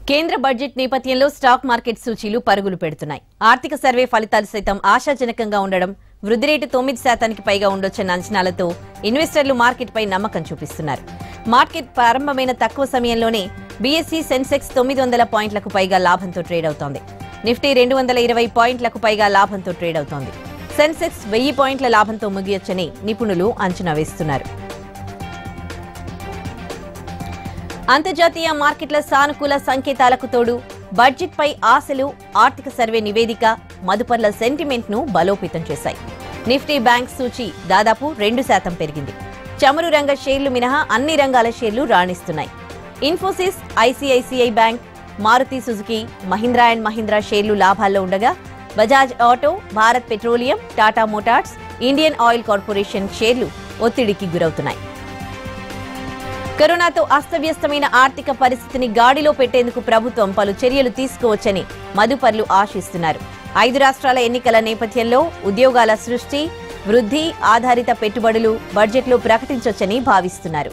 కేంద్ర బడ్జెట్ నేపథ్యంలో stock market సూచీలు పరుగులు పెడుతున్నాయి ఆర్థిక సర్వే ఫలితాలు సైతం ఆశాజనకంగా ఉండడం వృద్ధి రేటు తొమ్మిది శాతానికి పైగా ఉండొచ్చన్న అంచనాలతో ఇన్వెస్టర్లు మార్కెట్పై నమ్మకం చూపిస్తున్నారు మార్కెట్ ప్రారంభమైన తక్కువ సమయంలోనే బీఎస్సీ సెన్సెక్స్ తొమ్మిది వందల పాయింట్లకు పైగా లాభంతో ట్రేడ్ అవుతోంది నిఫ్టీ రెండు వందల ఇరవై పాయింట్లకు పైగా లాభంతో ట్రేడ్ అవుతోంది సెన్సెక్స్ వెయ్యి పాయింట్ల లాభంతో ముగియొచ్చని నిపుణులు అంచనా వేస్తున్నారు అంతర్జాతీయ మార్కెట్ల సానుకూల సంకేతాలకు తోడు బడ్జెట్ పై ఆశలు ఆర్థిక సర్వే నివేదిక మదుపర్ల సెంటిమెంట్ ను బలోపేతం చేశాయి నిఫ్టీ బ్యాంక్ సూచీ దాదాపు రెండు శాతం పెరిగింది చమురు రంగ షేర్లు మినహా అన్ని రంగాల షేర్లు రాణిస్తున్నాయి Infosys ICICI bank Maruti Suzuki Mahindra and Mahindra షేర్లు లాభాల్లో ఉండగా Bajaj auto Bharat petroleum Tata motors Indian oil corporation షేర్లు ఒత్తిడికి గురవుతున్నాయి కరోనాతో అస్తవ్యస్తమైన ఆర్థిక పరిస్థితిని గాడిలో పెట్టేందుకు ప్రభుత్వం పలు చర్యలు తీసుకోవచ్చని మదుపర్లు ఆశిస్తున్నారు ఐదు రాష్ట్రాల ఎన్నికల నేపథ్యంలో ఉద్యోగాల సృష్టి వృద్ధి ఆధారిత పెట్టుబడులు బడ్జెట్లో ప్రకటించొచ్చని భావిస్తున్నారు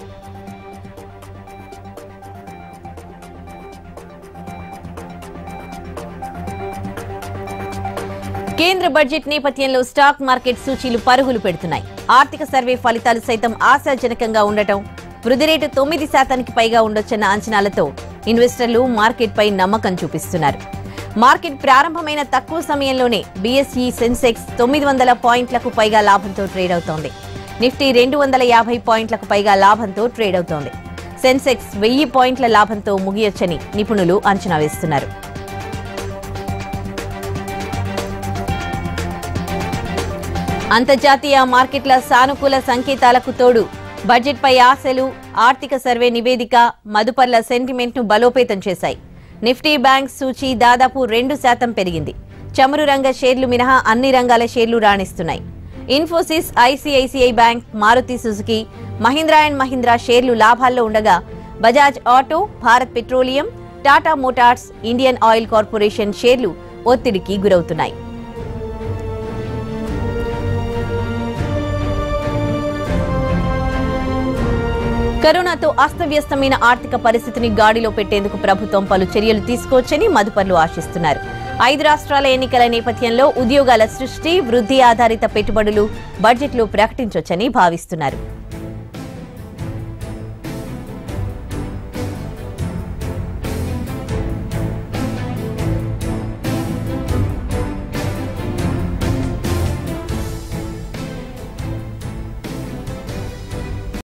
కేంద్ర బడ్జెట్ నేపథ్యంలో స్టాక్ మార్కెట్ సూచీలు పరుగులు పెడుతున్నాయి ఆర్థిక సర్వే ఫలితాలు సైతం ఆశాజనకంగా ఉండటం వృద్ధి రేటు తొమ్మిది శాతానికి పైగా ఉండొచ్చన్న అంచనాలతో ఇన్వెస్టర్లు మార్కెట్పై నమ్మకం చూపిస్తున్నారు మార్కెట్ ప్రారంభమైన తక్కువ సమయంలోనే బీఎస్ఈ సెన్సెక్స్ తొమ్మిది వందల పాయింట్లకు పైగా లాభంతో ట్రేడ్ అవుతోంది నిఫ్టీ రెండు వందల యాభై పాయింట్లకు పైగా లాభంతో ట్రేడ్ అవుతోంది సెన్సెక్స్ వెయ్యి పాయింట్ల లాభంతో ముగియొచ్చని నిపుణులు అంచనా వేస్తున్నారు అంతర్జాతీయ మార్కెట్ల సానుకూల సంకేతాలకు తోడు బడ్జెట్పై ఆశలు ఆర్థిక సర్వే నివేదిక మదుపర్ల సెంటిమెంట్ ను బలోపేతం చేశాయి నిఫ్టీ బ్యాంక్ సూచీ దాదాపు రెండు శాతం పెరిగింది చమురు రంగ షేర్లు మినహా అన్ని రంగాల షేర్లు రాణిస్తున్నాయి Infosys ICICI bank Maruti Suzuki Mahindra and Mahindra షేర్లు లాభాల్లో ఉండగా Bajaj auto Bharat petroleum Tata motors Indian oil corporation షేర్లు ఒత్తిడికి గురవుతున్నాయి కరోనాతో అస్తవ్యస్తమైన ఆర్థిక పరిస్థితిని గాడిలో పెట్టేందుకు ప్రభుత్వం పలు చర్యలు తీసుకోవచ్చని మదుపర్లు ఆశిస్తున్నారు ఐదు రాష్ట్రాల ఎన్నికల నేపథ్యంలో ఉద్యోగాల సృష్టి వృద్ధి ఆధారిత పెట్టుబడులు బడ్జెట్లో ప్రకటించొచ్చని భావిస్తున్నారు